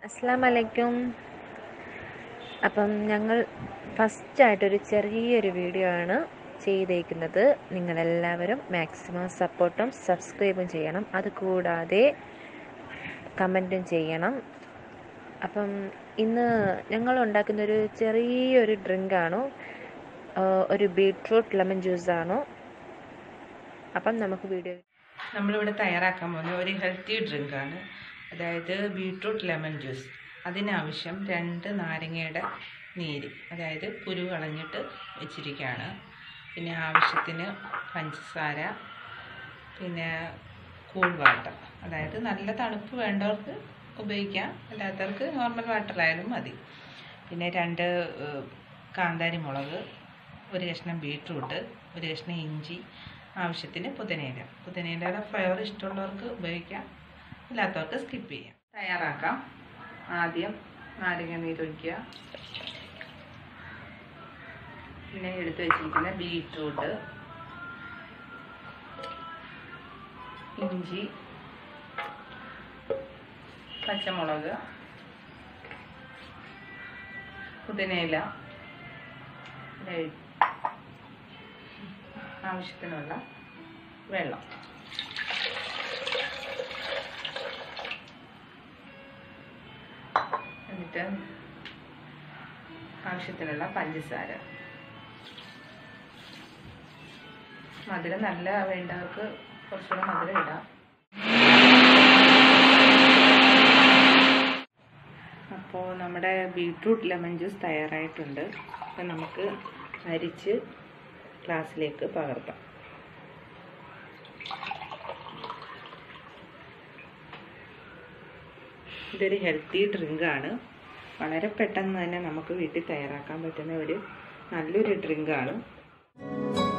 അസ്സാം വലൈക്കും അപ്പം ഞങ്ങൾ ഫസ്റ്റായിട്ടൊരു ചെറിയൊരു വീഡിയോ ആണ് ചെയ്തേക്കുന്നത് നിങ്ങളെല്ലാവരും മാക്സിമം സപ്പോർട്ടും സബ്സ്ക്രൈബും ചെയ്യണം അതുകൂടാതെ കമൻറ്റും ചെയ്യണം അപ്പം ഇന്ന് ഞങ്ങൾ ഉണ്ടാക്കുന്ന ഒരു ചെറിയൊരു ഡ്രിങ്കാണ് ഒരു ബീട്രൂട്ട് ലെമൺ ജ്യൂസാണ് അപ്പം നമുക്ക് വീഡിയോ നമ്മളിവിടെ തയ്യാറാക്കാൻ പോകുന്ന ഒരു ഹെൽത്തി ഡ്രിങ്കാണ് അതായത് ബീട്രൂട്ട് ലെമൺ ജ്യൂസ് അതിനാവശ്യം രണ്ട് നാരങ്ങയുടെ നീര് അതായത് കുരു കളഞ്ഞിട്ട് വെച്ചിരിക്കുകയാണ് പിന്നെ ആവശ്യത്തിന് പഞ്ചസാര പിന്നെ കൂൾ വാട്ടർ അതായത് നല്ല തണുപ്പ് വേണ്ടവർക്ക് ഉപയോഗിക്കാം അല്ലാത്തവർക്ക് നോർമൽ വാട്ടറായാലും മതി പിന്നെ രണ്ട് ഏഹ്, കാന്താരി മുളക് ഒരു കഷ്ണം ബീട്രൂട്ട് ഒരു കഷ്ണം ഇഞ്ചി ആവശ്യത്തിന് പുതിനയില പുതിനയിലയുടെ ഫ്ലേവർ ഇഷ്ടമുള്ളവർക്ക് ഉപയോഗിക്കാം അല്ലാത്തവർക്ക് സ്കിപ്പ് ചെയ്യാം തയ്യാറാക്കാം ആദ്യം നാരങ്ങ നീരൊഴിക്കുക പിന്നെ എടുത്തു വെച്ചിരിക്കുന്ന ബീട്രൂട്ട് ഇഞ്ചി പച്ചമുളക് പുതിനയില പിന്നെ ആവശ്യത്തിനുള്ള വെള്ളം എന്നിട്ട് ആവശ്യത്തിനുള്ള പഞ്ചസാര മധുരം നല്ല വേണ്ടവർക്ക് കുറച്ചുകൂടെ മധുരം ഇടാം അപ്പോൾ നമ്മുടെ ബീട്രൂട്ട് ലെമൺ ജ്യൂസ് തയ്യാറായിട്ടുണ്ട് അപ്പം നമുക്ക് അരിച്ച് ഗ്ലാസ്സിലേക്ക് പകർത്താം ഇതൊരു ഹെൽത്തി ഡ്രിങ്കാണ് വളരെ പെട്ടെന്ന് തന്നെ നമുക്ക് വീട്ടിൽ തയ്യാറാക്കാൻ പറ്റുന്ന ഒരു നല്ലൊരു ഡ്രിങ്കാണ്